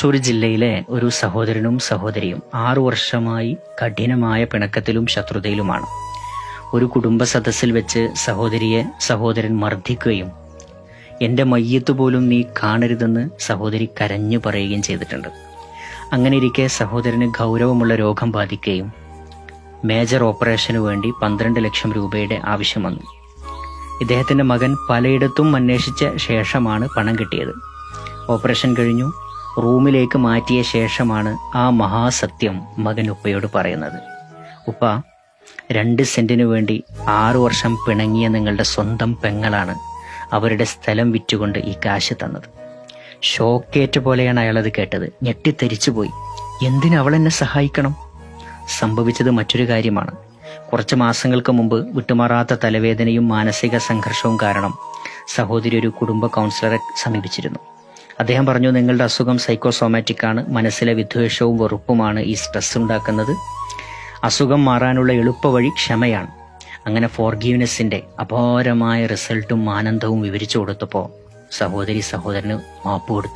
തൃശൂർ ജില്ലയിലെ ഒരു സഹോദരനും സഹോദരിയും ആറു വർഷമായി കഠിനമായ പിണക്കത്തിലും ശത്രുതയിലുമാണ് ഒരു കുടുംബ സദസ്സിൽ വെച്ച് സഹോദരിയെ സഹോദരൻ മർദ്ദിക്കുകയും എന്റെ മയ്യത്ത് പോലും നീ കാണരുതെന്ന് സഹോദരി കരഞ്ഞു പറയുകയും ചെയ്തിട്ടുണ്ട് അങ്ങനെ ഇരിക്കെ സഹോദരന് ഗൗരവമുള്ള രോഗം ബാധിക്കുകയും മേജർ ഓപ്പറേഷന് വേണ്ടി പന്ത്രണ്ട് ലക്ഷം രൂപയുടെ ആവശ്യം വന്നു ഇദ്ദേഹത്തിന്റെ മകൻ പലയിടത്തും അന്വേഷിച്ച ശേഷമാണ് പണം കിട്ടിയത് ഓപ്പറേഷൻ കഴിഞ്ഞു റൂമിലേക്ക് മാറ്റിയ ശേഷമാണ് ആ മഹാസത്യം മകൻ ഉപ്പയോട് പറയുന്നത് ഉപ്പ രണ്ട് സെന്റിനു വേണ്ടി ആറു വർഷം പിണങ്ങിയ നിങ്ങളുടെ സ്വന്തം പെങ്ങളാണ് അവരുടെ സ്ഥലം വിറ്റുകൊണ്ട് ഈ കാശ് തന്നത് ഷോക്കേറ്റ് പോലെയാണ് അയാളത് കേട്ടത് ഞെട്ടിത്തെരിച്ചുപോയി എന്തിന് അവൾ എന്നെ സഹായിക്കണം സംഭവിച്ചത് മറ്റൊരു കാര്യമാണ് കുറച്ച് മാസങ്ങൾക്ക് മുമ്പ് വിട്ടുമാറാത്ത തലവേദനയും മാനസിക സംഘർഷവും കാരണം സഹോദരി ഒരു കുടുംബ കൗൺസിലറെ സമീപിച്ചിരുന്നു അദ്ദേഹം പറഞ്ഞു നിങ്ങളുടെ അസുഖം സൈക്കോസോമാറ്റിക് ആണ് മനസ്സിലെ വിദ്വേഷവും വെറുപ്പുമാണ് ഈ സ്ട്രെസ് ഉണ്ടാക്കുന്നത് അസുഖം മാറാനുള്ള എളുപ്പവഴി ക്ഷമയാണ് അങ്ങനെ ഫോർഗീവ്നെസ്സിന്റെ അപാരമായ റിസൾട്ടും ആനന്ദവും വിവരിച്ചു കൊടുത്തപ്പോൾ സഹോദരി സഹോദരന് മാപ്പ് കൊടുത്തു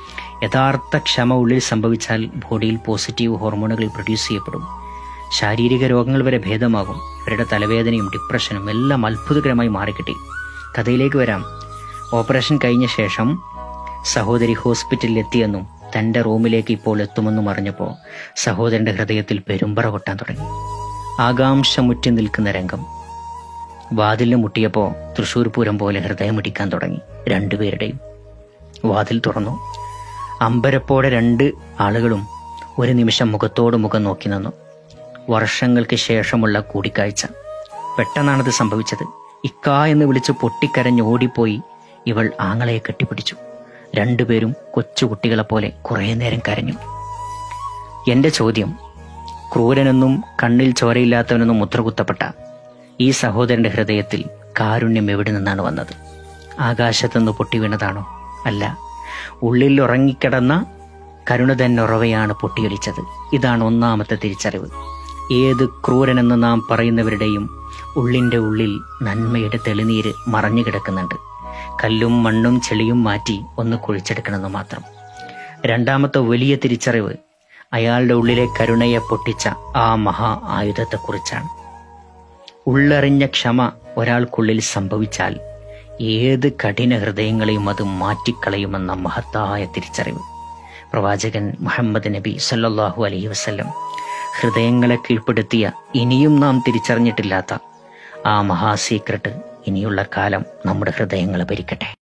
യഥാർത്ഥ ക്ഷമ ഉള്ളിൽ സംഭവിച്ചാൽ ബോഡിയിൽ പോസിറ്റീവ് ഹോർമോണുകൾ പ്രൊഡ്യൂസ് ചെയ്യപ്പെടും ശാരീരിക രോഗങ്ങൾ വരെ ഭേദമാകും ഇവരുടെ തലവേദനയും ഡിപ്രഷനും എല്ലാം അത്ഭുതകരമായി മാറിക്കിട്ടി കഥയിലേക്ക് വരാം ഓപ്പറേഷൻ കഴിഞ്ഞ ശേഷം സഹോദരി ഹോസ്പിറ്റലിൽ എത്തിയെന്നും തന്റെ റൂമിലേക്ക് ഇപ്പോൾ എത്തുമെന്നും അറിഞ്ഞപ്പോൾ സഹോദരന്റെ ഹൃദയത്തിൽ പെരുമ്പറ കൊട്ടാൻ തുടങ്ങി ആകാംക്ഷ മുറ്റി നിൽക്കുന്ന രംഗം വാതിലിന് മുട്ടിയപ്പോൾ തൃശൂർ പൂരം പോലെ ഹൃദയമിടിക്കാൻ തുടങ്ങി രണ്ടുപേരുടെയും വാതിൽ തുറന്നു അമ്പരപ്പോടെ രണ്ട് ആളുകളും ഒരു നിമിഷം മുഖത്തോട് മുഖം നോക്കി നിന്നു വർഷങ്ങൾക്ക് ശേഷമുള്ള കൂടിക്കാഴ്ച പെട്ടെന്നാണത് സംഭവിച്ചത് ഇക്ക എന്ന് വിളിച്ച് പൊട്ടിക്കരഞ്ഞ് ഓടിപ്പോയി ഇവൾ ആങ്ങളയെ കെട്ടിപ്പിടിച്ചു രണ്ടുപേരും കൊച്ചുകുട്ടികളെ പോലെ കുറേ നേരം കരഞ്ഞു എന്റെ ചോദ്യം ക്രൂരനെന്നും കണ്ണിൽ ചോരയില്ലാത്തവനെന്നും മുദ്രകുത്തപ്പെട്ട ഈ സഹോദരന്റെ ഹൃദയത്തിൽ കാരുണ്യം എവിടെ നിന്നാണ് വന്നത് ആകാശത്തുനിന്ന് പൊട്ടി വീണതാണോ അല്ല ഉള്ളിൽ ഉറങ്ങിക്കിടന്ന കരുണ തന്നെ ഉറവയാണ് പൊട്ടിയൊലിച്ചത് ഇതാണ് ഒന്നാമത്തെ തിരിച്ചറിവ് ഏത് ക്രൂരനെന്ന് നാം പറയുന്നവരുടെയും ഉള്ളിന്റെ ഉള്ളിൽ നന്മയുടെ തെളിനീര് മറഞ്ഞു കിടക്കുന്നുണ്ട് കല്ലും മണ്ണും ചെളിയും മാറ്റി ഒന്ന് കുഴിച്ചെടുക്കണമെന്ന് മാത്രം രണ്ടാമത്തെ വലിയ തിരിച്ചറിവ് അയാളുടെ ഉള്ളിലെ കരുണയെ പൊട്ടിച്ച ആ മഹാ ആയുധത്തെക്കുറിച്ചാണ് ഉള്ളറിഞ്ഞ ക്ഷമ ഒരാൾക്കുള്ളിൽ സംഭവിച്ചാൽ ഏത് കഠിന ഹൃദയങ്ങളെയും അത് മാറ്റിക്കളയുമെന്ന മഹത്തായ തിരിച്ചറിവ് പ്രവാചകൻ മുഹമ്മദ് നബി സല്ലല്ലാഹു അലൈഹി വസല്ലം ഹൃദയങ്ങളെ കീഴ്പ്പെടുത്തിയ ഇനിയും നാം തിരിച്ചറിഞ്ഞിട്ടില്ലാത്ത ആ മഹാ സീക്രട്ട് ഇനിയുള്ള കാലം നമ്മുടെ ഹൃദയങ്ങളെ ഭരിക്കട്ടെ